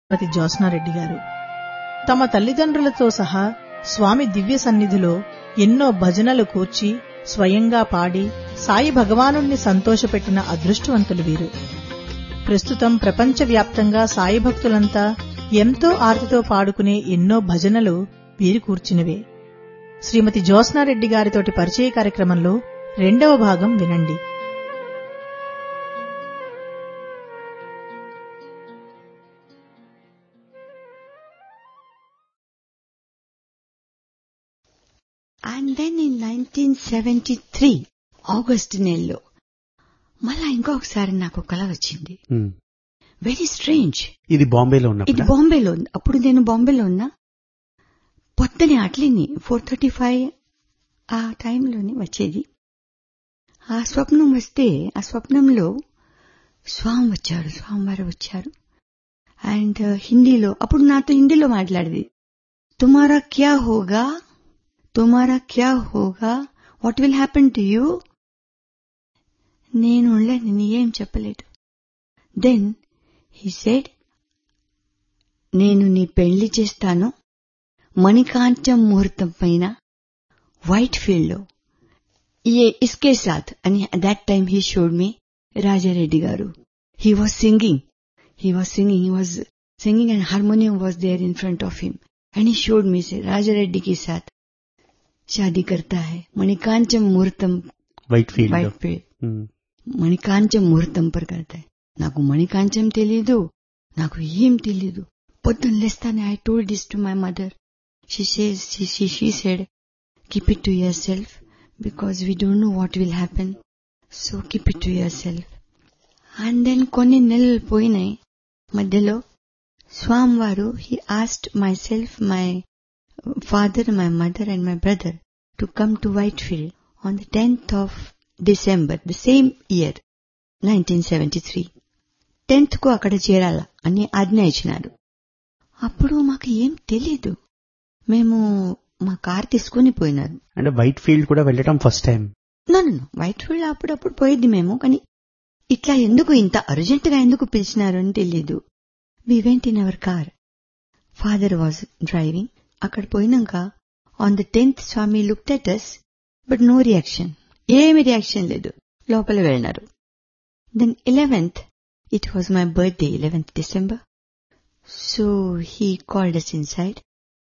పతి జ్యోత్స్నారెడ్డి గారు తమ తల్లిదండ్రులతో సహా స్వామి దివ్య సన్నిధిలో ఎన్నో భజనలు కూర్చి స్వయంగా పాడి సాయి భగవానుణ్ణి సంతోషపెట్టిన అదృష్టవంతులు వీరు ప్రస్తుతం ప్రపంచవ్యాప్తంగా సాయి భక్తులంతా ఎంతో ఆర్తితో పాడుకునే ఎన్నో భజనలు వీరు కూర్చినవే శ్రీమతి జ్యోత్స్నారెడ్డి గారితోటి పరిచయ కార్యక్రమంలో రెండవ భాగం వినండి and then in nineteen seventy three August నెలలో మళ్ళా ఇంకొకసారి నాకు కళ వచ్చింది ఉమ్. వెరీ స్ట్రేంజ్ ఇది బాంబేలో ఇది ఉన్నప్పుడు బాంబేలో ఉంది అప్పుడు నేను బాంబేలో ఉన్నా పొద్దునే అట్లీని ఫోర్ థర్టీ ఫైవ్ ఆ టైంలోనే వచ్చేది ఆ స్వప్నం వస్తే ఆ స్వప్నంలో స్వామి వచ్చాడు స్వామివారు వచ్చారు అండ్ హిందీలో అప్పుడు నాతో హిందీలో మాట్లాడేది తుమారా క్యా హోగా తుమారా క్యా హోగా what will happen to you నేను ఉండలేదు నేను ఏం చెప్పలేదు దెన్ హీ సెడ్ నేను నీ పెళ్లి చేస్తాను మణికాంచం ముహూర్తం పైన వైట్ ఫీల్డ్ లో ये इसके साथ and at that time he showed me Raja Reddy Garu. He was singing. He was singing. He was singing and harmonium was there in front of him. And he showed me, say, Raja Reddy के साथ शादी करता है मणिकांचम मुहूर्तम Whitefield Whitefield మణికాంచం ముహూర్తం పర్ కడతాయి నాకు మణికాంచం తెలీదు నాకు ఏం తెలీదు పొద్దున్న లేస్తానే I told this to my mother she she said keep it to yourself because we don't know what will happen so keep it to yourself and then కొన్ని నెలలు పోయినాయి మధ్యలో స్వామివారు he asked myself my father my mother and my brother to come to Whitefield on the 10th of December, the same year, 1973. 10th కు అక్కడ చేరాల అని ఆజ్ఞ ఇచ్చినారు అప్పుడు మాకు ఏం తెలీదు మేము మా కార్ తీసుకుని పోయినారు అంటే వైట్ ఫీల్డ్ కూడా వెళ్ళటం ఫస్ట్ టైం నన్ను వైట్ ఫీల్డ్ అప్పుడప్పుడు పోయేది మేము కానీ ఇట్లా ఎందుకు ఇంత అర్జెంట్ గా ఎందుకు పిలిచినారు అని తెలీదు we went in our car father was driving అక్కడ పోయినాక on the tenth Swami look at us but no reaction ఏమి రియాక్షన్ లేదు లోపల వెళ్ళినారు then eleventh it was my birthday eleventh December so he called us inside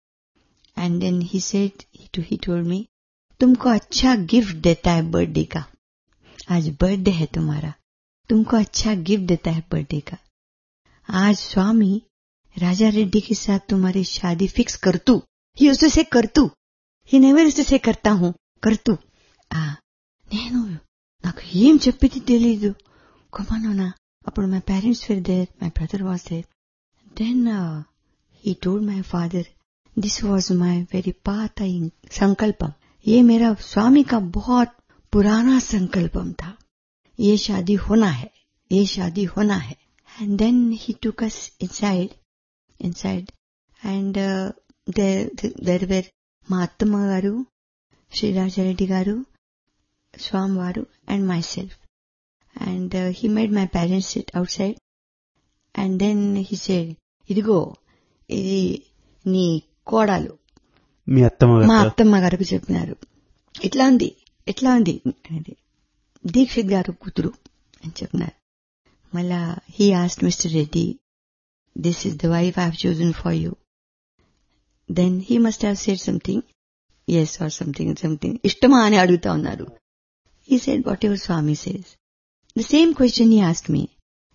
and then he said he told me तुमको अच्छा gift देता है birthday का आज बर्थडे है तुम्हारा तुमको अच्छा गिफ्ट देता है बर्थडे का आज स्वामी राजा रेड्डी के साथ तुम्हारी शादी फिक्स कर तू ही उससे से कर तू ही नेवर उससे से करता हूँ कर तू ఆ, నేను నాకు ఏం చెప్పింది తెలీదు కొమ్మనునా అప్పుడు మై పేరెంట్స్ ఫిర్ there my brother was there then he told my father this was my very पाता संकल्पम ये मेरा स्वामी का बहुत पुराना संकल्पम था ये शादी होना है ये शादी होना है and then he took us inside inside and uh, there there were మా అత్తమ్మ గారు శ్రీరాజారెడ్డి గారు స్వామివారు and myself and he made my parents sit outside and then he said ఇదిగో ఇది నీ కోడలు మీ అత్తమ్మ మా గారు అత్తమ్మ గారికి చెప్పినారు ఎట్లా ఉంది ఎట్లా ఉంది అనేది దీక్షిత్ గారు కూతురు అని చెప్పినారు మళ్ళా he asked mister Reddy this is the wife I have chosen for you then he must have said something S R something something ఇష్టమా అని అడుగుతా ఉన్నారు he said whatever Swami says the same question he asked me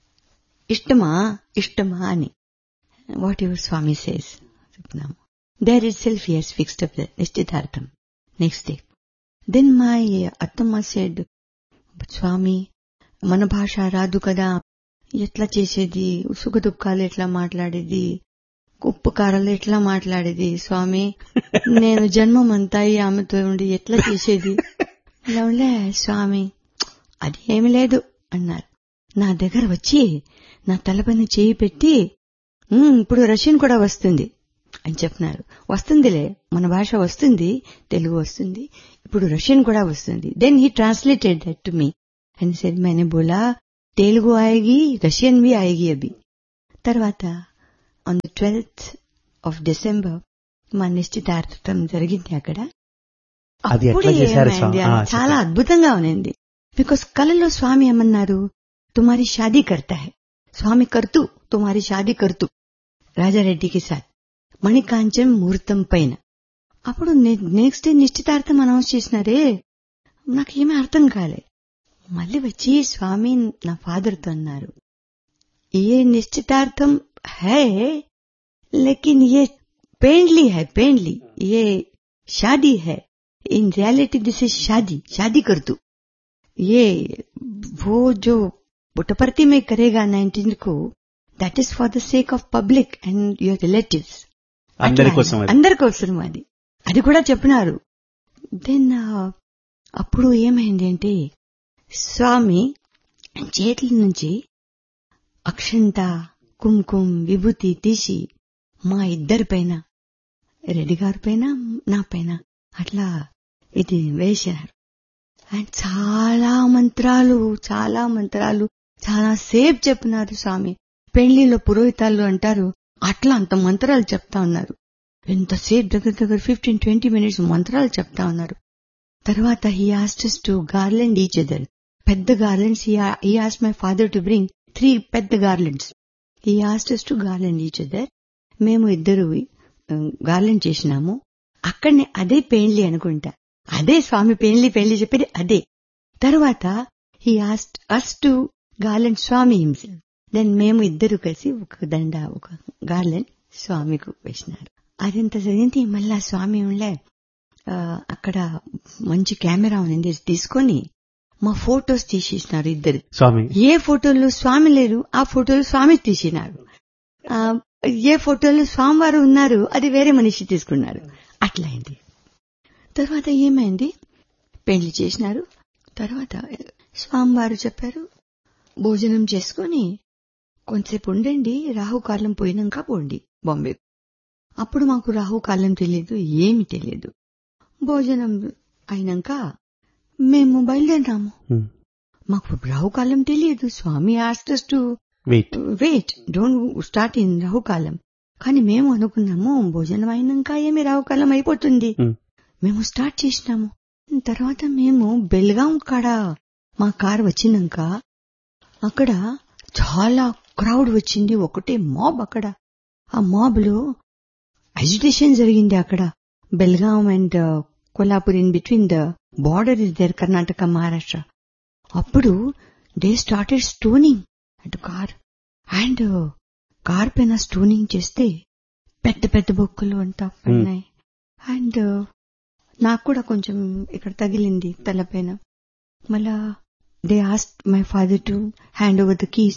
ఇష్టమా ఇష్టమా అని whatever Swami says చెప్పినాము there itself years fixed up నిశ్చితార్థం next day then my అత్తమ్మ సెడ్ స్వామి మన భాష రాదు కదా ఎట్లా చేసేది సుఖ దుఃఖాలు ఎట్లా మాట్లాడేది ఉప్పు కారాలు ఎట్లా మాట్లాడేది స్వామి నేను జన్మమంతా ఈ ఆమెతో ఉండి ఎట్లా చేసేది ఇలా ఉండే స్వామి అది ఏమి లేదు అన్నారు నా దగ్గర వచ్చి నా తలపైన చేయి పెట్టి "ఉమ్, ఇప్పుడు రష్యన్ కూడా వస్తుంది అని చెప్పినారు వస్తుందిలే మన భాష వస్తుంది తెలుగు వస్తుంది ఇప్పుడు రష్యన్ కూడా వస్తుంది then he translated that to me and said मैंने बोला तेलुगु आएगी रशियन भी आएगी अभी తర్వాత on the twelfth of December మా నిశ్చితార్థం జరిగింది అక్కడ అది ఎట్లా అప్పుడే చేశారు ఏమైంది స్వామి? ఆ, అది చాలా చెప్పండి. అద్భుతంగా ఉన్నింది బికాస్ కళలో స్వామి ఏమన్నారు తుమారి షాదీ కర్తా హై స్వామి కర్తూ తుమారి షాదీ కర్తూ రాజారెడ్డికి సాత్ మణికాంచం ముహూర్తం పైన అప్పుడు నెక్స్ట్ డే నిశ్చితార్థం అనౌన్స్ చేసినారే నాకేమీ అర్థం కాలే మళ్ళీ వచ్చి స్వామి నా ఫాదర్తో అన్నారు ये निश्चितार्थम है लेकिन ये पेंडली है पेंडली ये शादी है इन रियलिटी दिस इज शादी शादी कर तू ये वो जो पुटपर्ती में करेगा नाइनटीन को that is for the sake of public and your relatives అందరి కోసం అది. అందరి కోసం అది అది కూడా చెప్పినారు దెన్ అప్పుడు ఏమైంది అంటే స్వామి చేతుల నుంచి అక్షంత కుంకుమ విభూతి తీసి మా ఇద్దరి పైన రెడ్డి గారి పైన నా పైన అట్లా ఇది వేసినారు అండ్ చాలా మంత్రాలు చాలా మంత్రాలు చాలా సేపు చెప్పినారు స్వామి పెళ్లిలో పురోహితాలు అంటారు అట్లా అంత మంత్రాలు చెప్తా ఉన్నారు ఎంతసేపు దగ్గర దగ్గర ఫిఫ్టీన్ ట్వంటీ మినిట్స్ మంత్రాలు చెప్తా ఉన్నారు తర్వాత he asked us to garland each other పెద్ద garlands he asked my father to bring three పెద్ద garlands he asked us to garland each other మేము ఇద్దరు గార్లెండ్ చేసినాము అక్కడనే అదే పెయిన్లీ అనుకుంటా అదే స్వామి పెయిన్లీ పెళ్లి చెప్పేది అదే తర్వాత he asked us to garland Swami himself then మేము ఇద్దరు కలిసి ఒక దండ ఒక గార్లెండ్ స్వామికి వేసినారు అదంతా జరిగింది మళ్ళా స్వామి ఉండే ఆ, అక్కడ మంచి కెమెరా ఉంది తీసుకొని మా ఫోటోస్ తీసేసినారు ఇద్దరు స్వామి ఏ ఫోటోలు స్వామి లేరు ఆ ఫోటోలు స్వామి తీసినారు ఆ, ఏ ఫోటోలు స్వామివారు ఉన్నారు అది వేరే మనిషి తీసుకున్నారు అట్లా అయింది తర్వాత ఏమైంది పెళ్లి చేసినారు తర్వాత స్వామివారు చెప్పారు భోజనం చేసుకొని కొంతసేపు ఉండండి రాహుకాలం పోయినాక పోండి బాంబే అప్పుడు మాకు రాహుకాలం తెలియదు ఏమి తెలియదు భోజనం అయినాక మేము బయలుదేరాము Hmm. మాకు రాహుకాలం తెలియదు Swami asked us to wait wait don't start in Rahukalam కానీ మేము అనుకున్నాము భోజనం అయినాక ఏమి రాహుకాలం అయిపోతుంది Hmm. మేము స్టార్ట్ చేసినాము తర్వాత మేము బెల్గాం కాడ మా కార్ వచ్చినాక అక్కడ చాలా క్రౌడ్ వచ్చింది ఒకటే మాబ్ అక్కడ ఆ మాబ్ లో అజిటేషన్ జరిగింది అక్కడ Belgaum and Kolhapur in between the border is there Karnataka Maharashtra అప్పుడు దే స్టార్టెడ్ స్టోనింగ్ అటు కార్ అండ్ కార్ పైన స్టోనింగ్ చేస్తే పెద్ద పెద్ద బొక్కలు అంతా పడినాయి అండ్ నాకు కూడా కొంచెం ఇక్కడ తగిలింది తలపైన మళ్ళా they asked my father to hand over the keys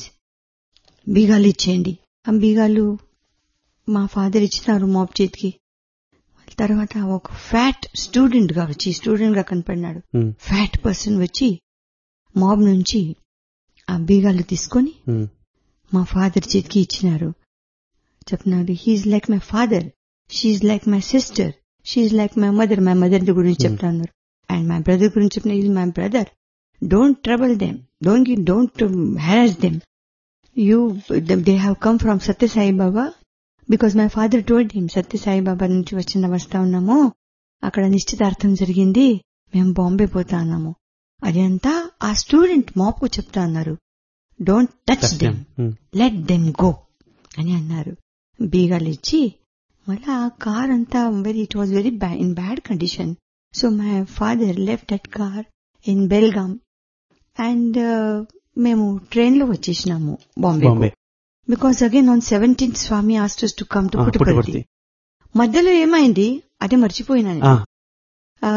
బీగాలు ఇచ్చేయండి ఆ బీగాలు మా ఫాదర్ ఇచ్చినారు మాప్ చేతికి తర్వాత ఒక ఫ్యాట్ స్టూడెంట్ గా వచ్చి స్టూడెంట్ గా కనపడినాడు ఫ్యాట్ పర్సన్ వచ్చి మాబ్ నుంచి ఆ బీగాలు తీసుకొని మా ఫాదర్ చేతికి ఇచ్చినారు చెప్పినారు he's like my father she's like my sister she's like my mother my mother గురించి Hmm. చెప్తా ఉన్నారు అండ్ మై బ్రదర్ గురించి చెప్పిన is my brother don't trouble them don't don't harass them you they have come from Satya Sai Baba because my father told him Satya Sai Baba నుంచి వచ్చిన వస్తా ఉన్నాము అక్కడ నిశ్చితార్థం జరిగింది మేము బాంబే పోతా ఉన్నాము అదంతా ఆ స్టూడెంట్ మాకు చెప్తా అన్నారు don't touch them let them go అని అన్నారు బీగాలు ఇచ్చి మళ్ళా ఆ కార్ అంతా very it was very in bad condition so my father left that car in Belgaum and మేము ట్రైన్ లో వచ్చేసినాము Bombay Bombay because again on seventeenth Swami asked us to come to ఆ, పుట్టుపర్తి పుట్టపర్తి మధ్యలో ఏమైంది అదే మర్చిపోయినా నేను. ఆ, ఆ,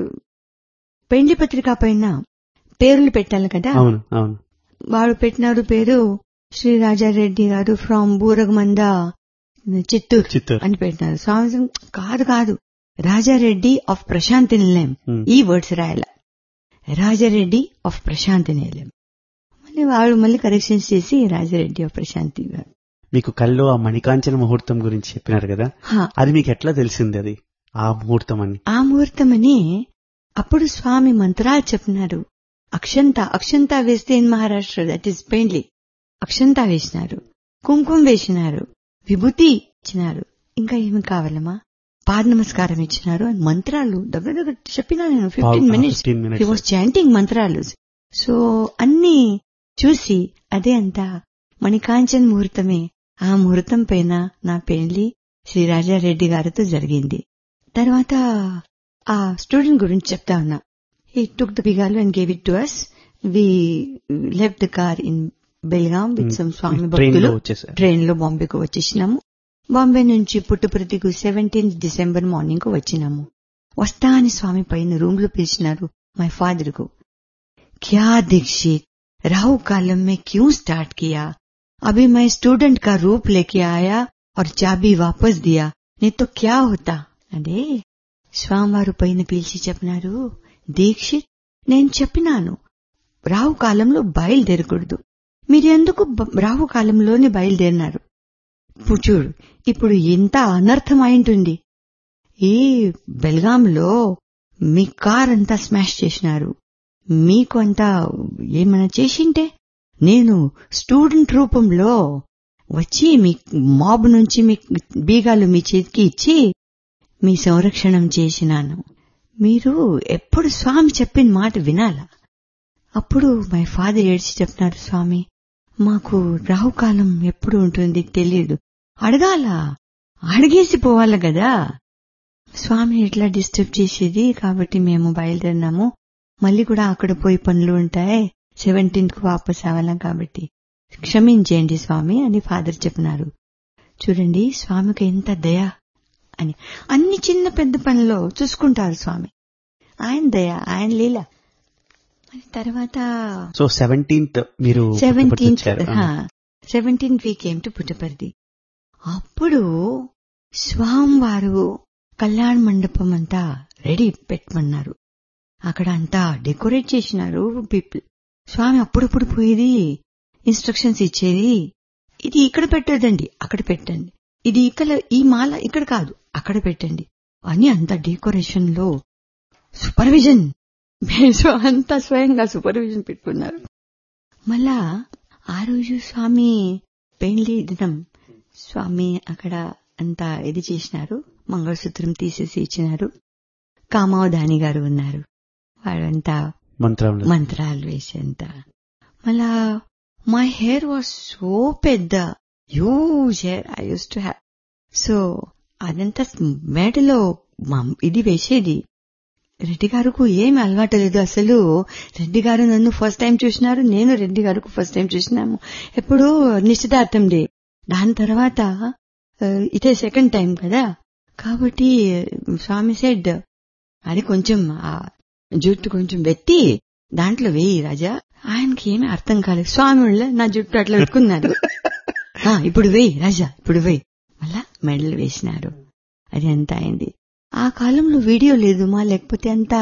పెండ్లి పత్రిక పైన పేర్లు పెట్టాలి కదా అవును అవును వాడు పెట్టినారు పేరు శ్రీ రాజారెడ్డి గారు ఫ్రమ్ బూరగమంద చిత్తూరు చిత్తూరు అని పెట్టినారు స్వామి కాదు కాదు రాజారెడ్డి ఆఫ్ ప్రశాంతి నిలయం Hmm. ఈ వర్డ్స్ రాయాల రాజారెడ్డి ఆఫ్ ప్రశాంతి నిలయం మళ్ళీ వాళ్ళు మళ్ళీ కరెక్షన్స్ చేసి రాజారెడ్డి ఆఫ్ ప్రశాంతి గారు మీకు కల్లో ఆ మణికాంచన ముహూర్తం గురించి చెప్పినారు కదా హా, అది మీకు ఎట్లా తెలిసింది అది ఆ ముహూర్తం అని ఆ ముహూర్తమని అప్పుడు స్వామి మంత్రాలు చెప్పినారు అక్షంత అక్షంత వేస్తే ఇన్ మహారాష్ట్ర దట్ ఈస్ పెయిన్లీ అక్షంత వేసినారు కుంకుమ వేసినారు విభూతి ఇచ్చినారు ఇంకా ఏమి కావాలమ్మా పాద నమస్కారం ఇచ్చినారు అండ్ మంత్రాలు దగ్గర దగ్గర చెప్పినా నేను fifteen minutes fifteen he minutes was chanting మంత్రాలు సో అన్ని చూసి అదే అంతా మణికాంచన్ ముహూర్తమే ఆ ముహూర్తం పైన నా పెళ్లి శ్రీ రాజారెడ్డి గారితో జరిగింది తర్వాత ఆ స్టూడెంట్ గురించి చెప్తా ఉన్నా ఈ టుక్ ద బిగాలు and gave it to us we left the car in Belgaum with some Swami train భక్తులు లో వచ్చేసారు ట్రైన్ లో బాంబేకు వచ్చేసినాము బాంబే నుంచి పుట్టుపర్తికు సెవెంటీన్త్ డిసెంబర్ మార్నింగ్ కు వచ్చినాము వస్తా అని స్వామి పైన రూమ్ లో పిలిచినారు మై ఫాదర్ కు క్యా दीक्षित राहु कालम में क्यों स्टार्ट किया अभी मैं स्टूडेंट का रूप लेके आया और चाबी वापस दिया नहीं तो क्या होता అదే స్వామివారు పైన పిలిచి చెప్పినారు దీక్షిత్ నేను చెప్పినాను రాహు కాలంలో బయలుదేరకూడదు మీరు ఎందుకు బ- రాహు కాలంలోనే బయలుదేరినారు ఇప్పుడు చూడు ఇప్పుడు ఎంత అనర్థం అయింటుంది ఈ బెల్గాంలో మీ కార్ అంతా స్మాష్ చేసినారు మీకు అంతా ఏమైనా చేసింటే నేను స్టూడెంట్ రూపంలో వచ్చి మీ మాబ్ నుంచి మీ బీగాలు మీ చేతికి ఇచ్చి మీ సంరక్షణం చేసినాను మీరు ఎప్పుడు స్వామి చెప్పిన మాట వినాలా అప్పుడు మై ఫాదర్ ఏడ్చి చెప్తున్నారు స్వామి మాకు రాహుకాలం ఎప్పుడు ఉంటుంది తెలియదు అడగాల అడిగేసి పోవాలి కదా స్వామి ఎట్లా డిస్టర్బ్ చేసేది కాబట్టి మేము బయలుదేరినాము మళ్ళీ కూడా అక్కడ పోయి పనులు ఉంటాయి సెవెంటీన్త్ కు వాపస్ అవ్వాలం కాబట్టి క్షమించేయండి స్వామి అని ఫాదర్ చెప్పినారు చూడండి స్వామికి ఎంత దయ అని అన్ని చిన్న పెద్ద పనుల్లో చూసుకుంటారు స్వామి ఆయన దయ ఆయన లీల మరి తర్వాత సో సెవెంటీన్త్ మీరు పుట్టపర్తి సెవెంటీన్త్ వచ్చారు. ఆ. సెవెంటీన్త్ వీక్ ఏమిటి పుట్టపర్తి అప్పుడు స్వామివారు కళ్యాణ మండపం అంతా రెడీ పెట్టమన్నారు అక్కడ అంతా డెకరేట్ చేసినారు పీపుల్ స్వామి అప్పుడప్పుడు పోయేది ఇన్స్ట్రక్షన్స్ ఇచ్చేది ఇది ఇక్కడ పెట్టదండి అక్కడ పెట్టండి ఇది ఇక్కడ ఈ మాల ఇక్కడ కాదు అక్కడ పెట్టండి అని అంత డెకరేషన్ లో సూపర్విజన్ సో అంతా స్వయంగా సూపర్విజన్ పెట్టుకున్నారు మళ్ళా ఆ రోజు స్వామి పెళ్లి దినం స్వామి అక్కడ అంతా ఇది చేసినారు మంగళసూత్రం తీసేసి ఇచ్చినారు కామావధాని గారు ఉన్నారు వాడంతా మంత్రంలో మంత్రాలు వేసి అంతా మళ్ళా మై హెయిర్ వాజ్ సో పెద్ద huge hair I used to have so అదంతా మేడలో మా- ఇది వేసేది రెడ్డి గారుకు ఏమి అలవాటు లేదు అసలు రెడ్డి గారు నన్ను ఫస్ట్ టైం చూసినారు నేను రెడ్డి గారికి ఫస్ట్ టైం చూసినాము ఎప్పుడు నిశ్చితార్థం డే దాని తర్వాత ఆ, ఇదే సెకండ్ టైం కదా కాబట్టి స్వామి సెడ్ అది కొంచెం ఆ జుట్టు కొంచెం వెత్తి దాంట్లో వేయి రాజా ఆయనకి ఏమీ అర్థం కాలేదు స్వామి వాళ్ళ నా జుట్టు అట్లా పెట్టుకున్నారు ఆ, ఇప్పుడు వేయి రాజా ఇప్పుడు వేయి మళ్ళా మెడలు వేసినారు అది అంత అయింది ఆ కాలంలో వీడియో లేదు మా లేకపోతే అంతా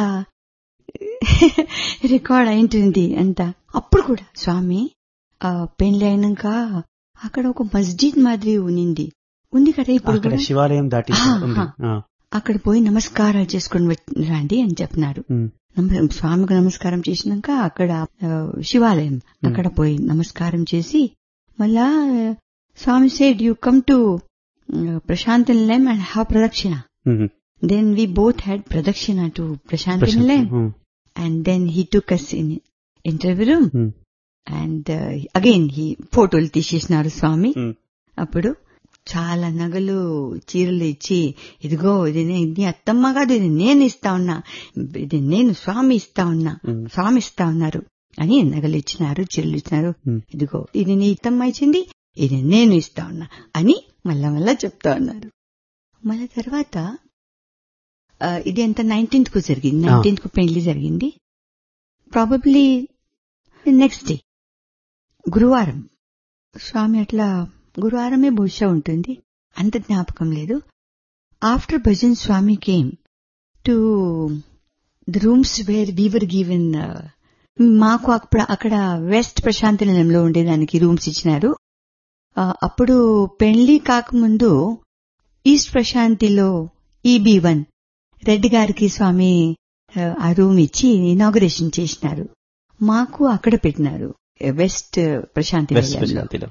రికార్డ్ అయింటుంది అంతా అప్పుడు కూడా స్వామి ఆ పెళ్లి అయినాక అక్కడ ఒక మస్జిద్ మాదిరి ఉన్నింది ఉంది కదా ఇప్పుడు అక్కడ కూడా. శివాలయం దాటి ఆ, ఉంది ఆ. ఆ. అక్కడ పోయి నమస్కారాలు చేసుకుని వచ్చి- రండి అని చెప్పినారు ఉమ్. నమ- స్వామికి నమస్కారం చేసినాక అక్కడ ఆ, శివాలయం అక్కడ పోయి నమస్కారం చేసి మళ్ళా ఆ, Swami said you come to Prashant Nilayam and have pradakshina um. Then we both had pradakshina to Prashant Prashant. Nilayam um. And then he took us in interview room um. And again he ఫోటోలు తీసేసినారు స్వామి ఉమ్. అప్పుడు చాలా నగలు చీరలు ఇచ్చి ఇదిగో ఇది నే- ఇది అత్తమ్మ కాదు ఇది నేను ఇస్తా ఉన్నా ఇది నేను స్వామి ఇస్తా ఉన్నా ఉమ్. స్వామి ఇస్తా ఉన్నారు అని నగలు ఇచ్చినారు చీరలు ఇచ్చినారు ఉమ్. ఇదిగో ఇది నీ అత్తమ్మ ఇచ్చింది ఇది నేను ఇస్తా ఉన్నా అని మళ్ళా మళ్ళా చెప్తా ఉన్నారు మళ్ళా తర్వాత ఆ, ఇది ఎంత నైన్టీన్త్ కు జరిగింది ఆ. నైన్టీన్త్ కు పెళ్లి జరిగింది ప్రాబబ్లీ నెక్స్ట్ డే గురువారం స్వామి అట్లా గురువారమే బహుశా ఉంటుంది అంత జ్ఞాపకం లేదు after bhajan Swami came to the rooms where we were given మాకు అక్కడ అక్కడ వెస్ట్ ప్రశాంతి నిలయంలో ఉండేదానికి రూమ్స్ ఇచ్చినారు ఆ, అప్పుడు పెళ్లి కాకముందు ఈస్ట్ ప్రశాంతిలో ఈబీ వన్ రెడ్డి గారికి స్వామి ఆ, ఆ రూమ్ ఇచ్చి ఇనాగరేషన్ చేసినారు మాకు అక్కడ పెట్టినారు వెస్ట్ ప్రశాంతి వెస్ట్ నిలయంలో స్పెషాలిటీలో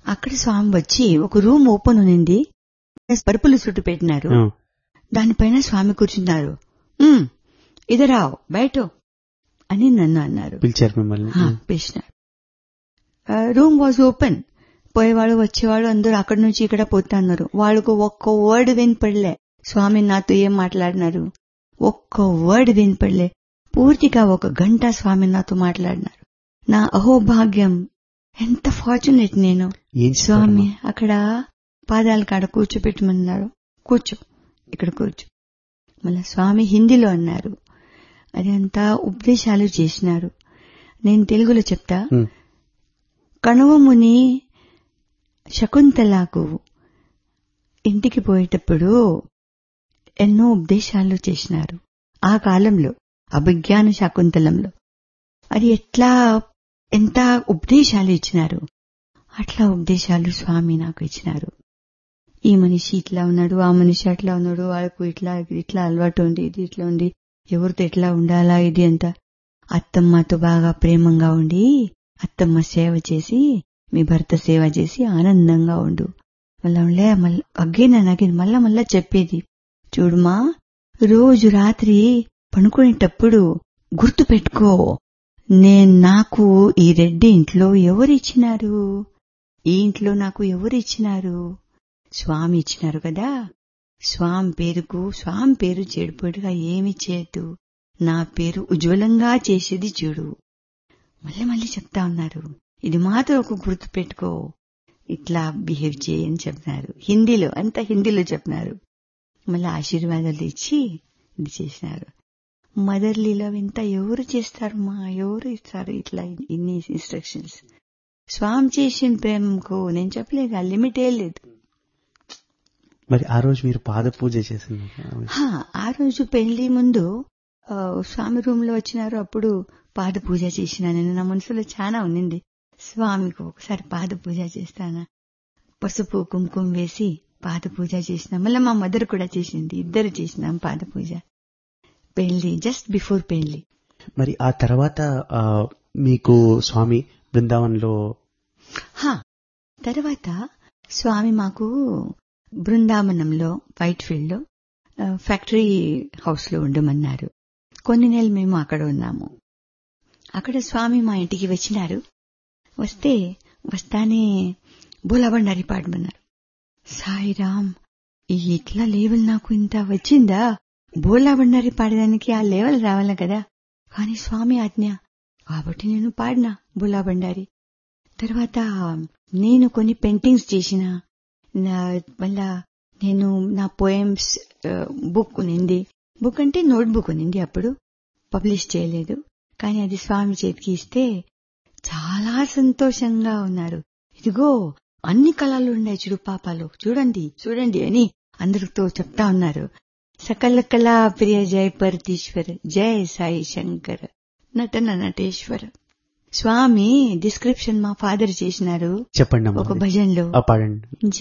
అక్కడ స్వామి వచ్చి ఒక రూమ్ ఓపెన్ ఉన్నింది పరుపులు చుట్టు పెట్టినారు ఆ, దానిపైన స్వామి కూర్చున్నారు "ఉమ్, ఇదరావు బయట అని నన్ను అన్నారు పిలిచారు మిమ్మల్ని ఆ, పిలిచినారు రూమ్ వాజ్ ఓపెన్ పోయేవాడు వచ్చేవాడు అందరూ అక్కడి నుంచి ఇక్కడ పోతున్నారు వాళ్ళకు ఒక్క వర్డ్ వినపడలే స్వామి నాతో ఏం మాట్లాడినారు ఒక్క వర్డ్ వినపడలే పూర్తిగా ఒక గంట స్వామి నాతో మాట్లాడినారు నా అహోభాగ్యం ఎంత ఫార్చునేట్ నేను ఏం స్వామి చెప్పారమ్మా? అక్కడ పాదాల కాడ కూర్చోపెట్టమన్నారు కూర్చో ఇక్కడ కూర్చో మళ్ళా స్వామి హిందీలో అన్నారు అది అంతా ఉపదేశాలు చేసినారు నేను తెలుగులో చెప్తా ఉమ్, కణవముని శకుంతలకు ఇంటికి పోయేటప్పుడు ఎన్నో ఉపదేశాలు చేసినారు ఆ కాలంలో అభిజ్ఞాన శకుంతలంలో అది ఎట్లా ఎంత ఉపదేశాలు ఇచ్చినారు అట్లా ఉపదేశాలు స్వామి నాకు ఇచ్చినారు ఈ మనిషి ఇట్లా ఉన్నాడు ఆ మనిషి అట్లా ఉన్నాడు వాళ్ళకు ఇట్లా ఇట్లా అలవాటు ఉంది ఇది ఇట్లా ఉంది ఎవరితో ఎట్లా ఉండాలా ఇది అంత అత్తమ్మతో బాగా ప్రేమంగా ఉండి అత్తమ్మ సేవ చేసి మీ భర్త సేవ చేసి ఆనందంగా ఉండు మళ్ళా ఉండే మళ్ళీ అగ్గేన్ అగేన్ మళ్ళా మళ్ళా చెప్పేది చూడుమా రోజు రాత్రి పనుకునేటప్పుడు గుర్తు పెట్టుకో నేను నాకు ఈ రెడ్డి ఇంట్లో ఎవరిచ్చినారు ఈ ఇంట్లో నాకు ఎవరిచ్చినారు స్వామి ఇచ్చినారు కదా స్వామి పేరుకు స్వామి పేరు చెడుపడుగా ఏమి చేయద్దు నా పేరు ఉజ్వలంగా చేసేది చూడు మళ్ళీ మళ్ళీ చెప్తా ఉన్నారు ఇది మాత్రం ఒక గుర్తు పెట్టుకో ఇట్లా బిహేవ్ చేయని చెప్తున్నారు హిందీలో అంతా హిందీలో చెప్పినారు మళ్ళీ ఆశీర్వాదాలు ఇచ్చి ఇది చేసినారు మదర్ లీలో ఇంత ఎవరు చేస్తారు మా ఎవరు ఇస్తారు ఇట్లా ఇన్ని ఇన్స్ట్రక్షన్స్ స్వామి చేసిన ప్రేమకు నేను చెప్పలేదు ఆ లిమిటే లేదు మరి ఆ రోజు మీరు పాద పూజ చేసింది హా, ఆ రోజు పెళ్లి ముందు ఆ, స్వామి రూమ్ లో వచ్చినారు అప్పుడు పాద పూజ చేసిన నేను నా మనసులో చాలా ఉన్నింది స్వామికి ఒకసారి పాద పూజ చేస్తానా పసుపు కుంకుమ వేసి పాద పూజ చేసిన మళ్ళీ మా మదర్ కూడా చేసింది ఇద్దరు చేసినాం పాద పూజ పెళ్లి జస్ట్ బిఫోర్ పెళ్లి మరి ఆ తర్వాత ఆ, మీకు స్వామి బృందావన్లో హా తర్వాత స్వామి మాకు బృందావనంలో వైట్ ఫీల్డ్ లో ఆ, ఫ్యాక్టరీ హౌస్ లో ఉండమన్నారు కొన్ని నెలలు మేము అక్కడ ఉన్నాము అక్కడ స్వామి మా ఇంటికి వచ్చినారు వస్తే వస్తానే బోలాబండారి పాడమన్నారు సాయిరామ్ ఈ ఇట్లా లేవల్ నాకు ఇంత వచ్చిందా బోలాబండారి పాడడానికి ఆ లేవల్ రావాలి కదా కానీ స్వామి ఆజ్ఞ కాబట్టి నేను పాడినా బోలాబండారి తర్వాత నేను కొన్ని పెయింటింగ్స్ చేసిన నా- మళ్ళా నేను నా పోయమ్స్ బుక్ ఉన్నింది బుక్ అంటే నోట్ బుక్ ఉన్నింది అప్పుడు పబ్లిష్ చేయలేదు కానీ అది స్వామి చేతికి ఇస్తే చాలా సంతోషంగా ఉన్నారు ఇదిగో అన్ని కళలు ఉన్నాయి చూడు పాపాలు చూడండి చూడండి అని అందరితో చెప్తా ఉన్నారు సకల కళా ప్రియ జయ పరతీశ్వర జయ సాయి శంకర్ నటన నటేశ్వర స్వామి డిస్క్రిప్షన్ మా ఫాదర్ చేసినారు చెప్పండి ఒక అమ్మా భజన్లో ఆ పాడండి